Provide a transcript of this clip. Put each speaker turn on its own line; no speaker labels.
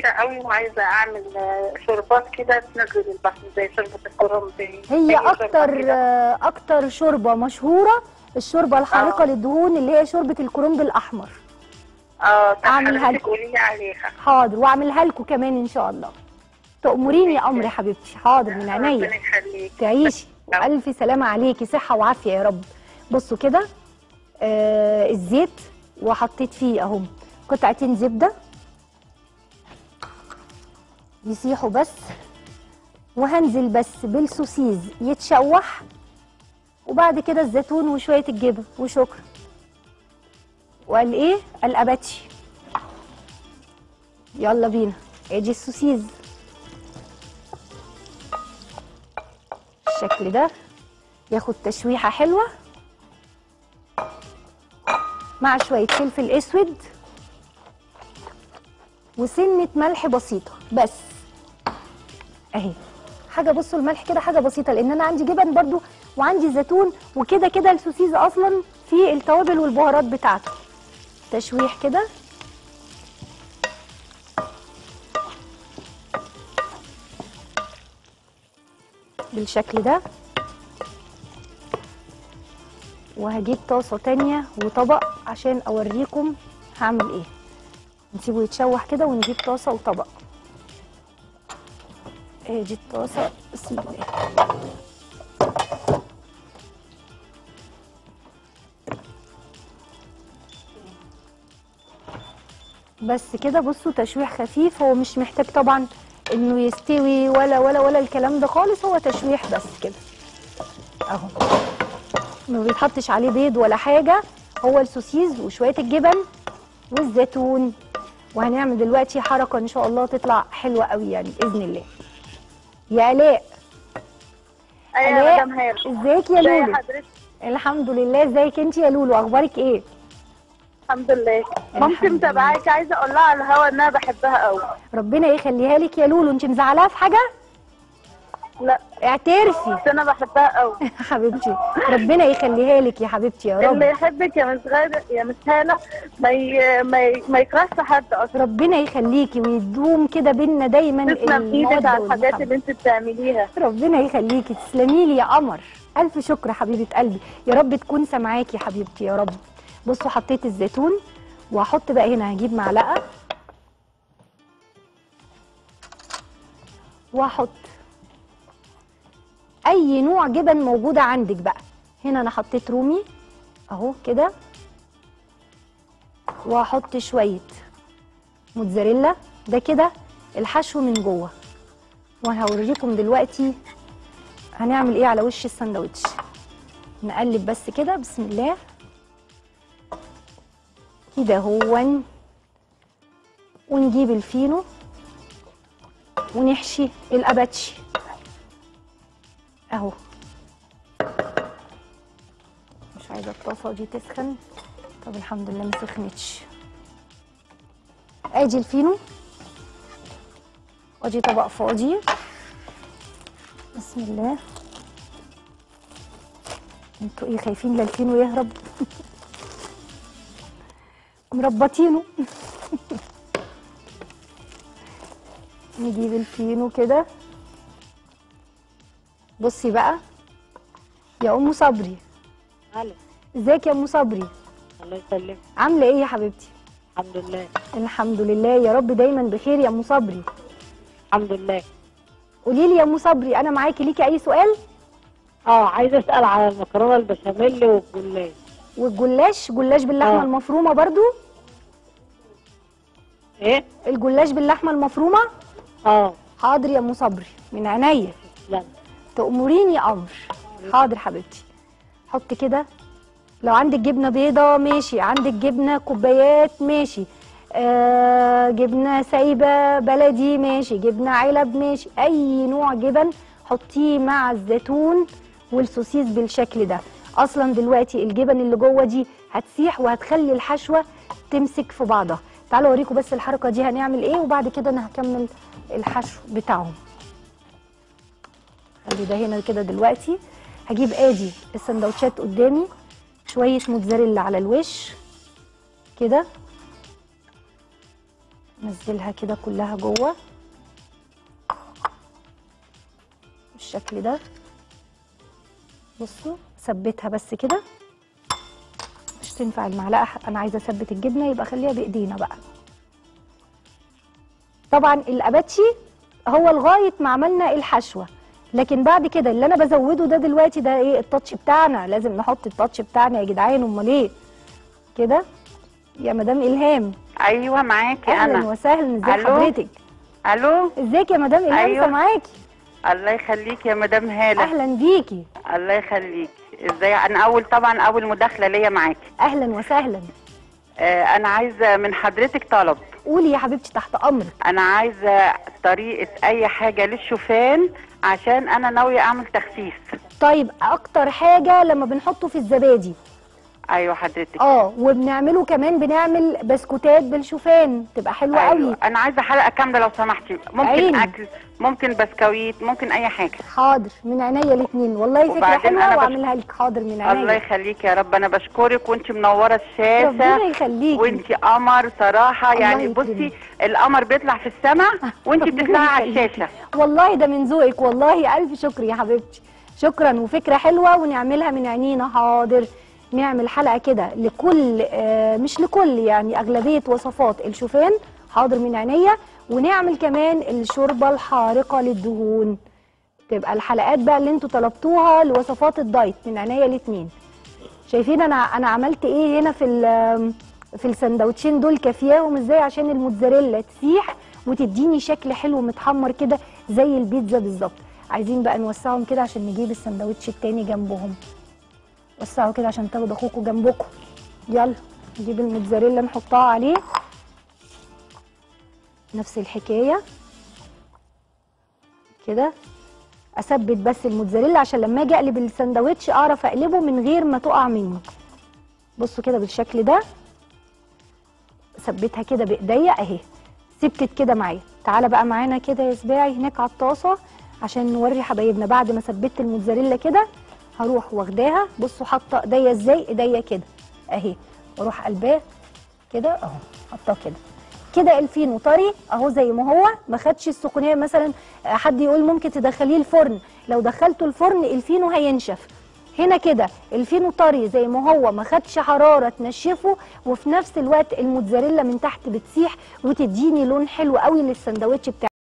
كبيره قوي وعايزه اعمل آه، شوربات كده تنزل البطن زي شوربه الكرنب
هي
أي شوربة
اكتر
كده.
آه، اكتر شوربه مشهوره الشوربه الحارقه
آه.
للدهون اللي هي شوربه الكرنب الاحمر
اه طب
أعملها
حضرتك
لكم.
قولي لي عليها
حاضر واعملها لكم كمان ان شاء الله تأمريني يا قمر يا حبيبتي حاضر من
ربنا
عينيا
يخليك
تعيشي
نعم.
الف سلامه عليكي صحه وعافيه يا رب بصوا كده آه الزيت وحطيت فيه اهو قطعتين زبده يسيحوا بس وهنزل بس بالسوسيز يتشوح وبعد كده الزيتون وشويه الجبن وشكرا وقال ايه الاباتشي يلا بينا ادي السوسيز بالشكل ده ياخد تشويحه حلوه مع شويه فلفل اسود وسنه ملح بسيطه بس اهي حاجه بصوا الملح كده حاجه بسيطه لان انا عندي جبن برضو وعندي زيتون وكده كده السوسيز اصلا فيه التوابل والبهارات بتاعته تشويح كده بالشكل ده وهجيب طاسة تانية وطبق عشان اوريكم هعمل ايه نسيبه يتشوح كده ونجيب طاسة وطبق ادي الطاسة بسم الله بس كده بصوا تشويح خفيف هو مش محتاج طبعا انه يستوي ولا ولا ولا الكلام ده خالص هو تشويح بس كده اهو ما بيتحطش عليه بيض ولا حاجه هو السوسيز وشويه الجبن والزيتون وهنعمل دلوقتي حركه ان شاء الله تطلع حلوه قوي يعني باذن الله يا الاء
ايوه يا
آلاء،
مدام هاله
ازيك يا
ازي
لولو
حضرتك
الحمد لله ازيك انت يا لولو اخبارك ايه
الحمد لله
الحمد
ممكن
لله.
متابعاك عايزه اقول لها على الهوا ان انا بحبها قوي
ربنا يخليها لك يا لولو انت مزعلاها في حاجه
لا
اعترفي
بس انا بحبها قوي
حبيبتي ربنا يخليها لك يا حبيبتي يا
اللي
رب
يحبك يا مس غاده يا مس هاله ما ي... ما, ي... ما يكرهش حد اصلا
ربنا يخليكي ويدوم كده بينا دايما
تسلم ايدك
المودة
على الحاجات
والمحبة.
اللي انت بتعمليها
ربنا يخليكي تسلمي لي يا قمر الف شكر حبيبه قلبي يا رب تكون سامعاكي حبيبتي يا رب بصوا حطيت الزيتون وهحط بقى هنا هجيب معلقه واحط اي نوع جبن موجوده عندك بقى هنا انا حطيت رومي اهو كده وهحط شويه موتزاريلا ده كده الحشو من جوه وهوريكم دلوقتي هنعمل ايه على وش الساندوتش نقلب بس كده بسم الله كده هون ونجيب الفينو ونحشي الاباتشي اهو مش عايزه الطاسه دي تسخن طب الحمد لله ما سخنتش ادي الفينو وادي طبق فاضي بسم الله انتوا ايه خايفين لا الفينو يهرب مربطينه نجيب الفينو كده بصي بقى يا ام صبري
الو
ازيك يا ام صبري
الله يسلمك
عامله ايه يا حبيبتي
الحمد لله
الحمد لله يا رب دايما بخير يا ام صبري
الحمد لله
قولي لي يا ام صبري انا معاكي ليكي اي سؤال
اه عايزه اسال على المكرونه البشاميل والجلاش
والجلاش جلاش باللحمه
آه.
المفرومه برضو
ايه
الجلاش باللحمه المفرومه
اه
حاضر يا ام صبري من عينيا
لا
تأمريني يا قمر حاضر حبيبتي حط كده لو عندك جبنه بيضه ماشي عندك جبنه كوبايات ماشي آه جبنه سايبه بلدي ماشي جبنه علب ماشي اي نوع جبن حطيه مع الزيتون والسوسيس بالشكل ده اصلا دلوقتي الجبن اللي جوه دي هتسيح وهتخلي الحشوه تمسك في بعضها تعالوا اوريكم بس الحركه دي هنعمل ايه وبعد كده انا هكمل الحشو بتاعهم خلي ده هنا كده دلوقتي هجيب ادي السندوتشات قدامي شويه موتزاريلا على الوش كده نزلها كده كلها جوه بالشكل ده بصوا ثبتها بس كده مش تنفع المعلقه انا عايزه اثبت الجبنه يبقى خليها بايدينا بقى طبعا الاباتشي هو لغايه ما عملنا الحشوه لكن بعد كده اللي انا بزوده ده دلوقتي ده ايه التاتش بتاعنا لازم نحط التاتش بتاعنا يا جدعان امال ايه كده يا مدام الهام
ايوه معاكي
اهلا
انا
وسهلا ازي
ألو؟
حضرتك
الو
ازيك يا مدام الهام
أيوة.
سامعاكي
الله يخليك يا مدام هاله
اهلا بيكي
الله يخليك ازاي انا اول طبعا اول مداخله ليا معاكي
اهلا وسهلا
آه انا عايزه من حضرتك طلب
قولي يا حبيبتي تحت امرك
انا عايزه طريقه اي حاجه للشوفان عشان انا ناويه اعمل تخسيس
طيب اكتر حاجه لما بنحطه في الزبادي
ايوه حضرتك
اه وبنعمله كمان بنعمل بسكوتات بالشوفان تبقى حلوه
أيوة.
قوي
انا عايزه حلقه كامله لو سمحتي ممكن
عيني.
اكل ممكن بسكويت ممكن اي حاجه
حاضر من عينيا الاثنين والله فكره
وبعدين
حلوه
أنا بش-
واعملها لك حاضر من
الله
عينيا
يخليك يا رب انا بشكرك وانت منوره
ربنا
الشاشه
يخليكي
وانت قمر صراحه
الله
يعني
يكرمك.
بصي القمر بيطلع في السماء وانت
ربنا
بتطلعي على
يخليكي.
الشاشه
والله ده من ذوقك والله الف شكر يا حبيبتي شكرا وفكره حلوه ونعملها من عينينا حاضر نعمل حلقه كده لكل آه مش لكل يعني اغلبيه وصفات الشوفان حاضر من عينيا ونعمل كمان الشوربه الحارقه للدهون تبقى الحلقات بقى اللي انتوا طلبتوها لوصفات الدايت من عينيا الاثنين شايفين انا انا عملت ايه هنا في ال- في السندوتشين دول كافياهم ازاي عشان الموتزاريلا تسيح وتديني شكل حلو متحمر كده زي البيتزا بالظبط عايزين بقى نوسعهم كده عشان نجيب السندوتش التاني جنبهم وسعوا كده عشان تاخدوا اخوكم جنبكم يلا نجيب الموتزاريلا نحطها عليه نفس الحكايه كده اثبت بس الموتزاريلا عشان لما اجي اقلب السندوتش اعرف اقلبه من غير ما تقع مني بصوا كده بالشكل ده ثبتها كده بايديا اهي ثبتت كده معايا تعالى بقى معانا كده يا سباعي هناك على الطاسه عشان نوري حبايبنا بعد ما ثبت الموتزاريلا كده هروح واخداها بصوا حاطه ايديا ازاي ايديا كده اهي واروح قلباه كده اهو حاطاه كده كده الفينو طري اهو زي ما هو ما خدش السخونيه مثلا آه، حد يقول ممكن تدخليه الفرن لو دخلته الفرن الفينو هينشف هنا كده الفينو طري زي ما هو ما خدش حراره تنشفه وفي نفس الوقت الموتزاريلا من تحت بتسيح وتديني لون حلو قوي للسندوتش بتاعي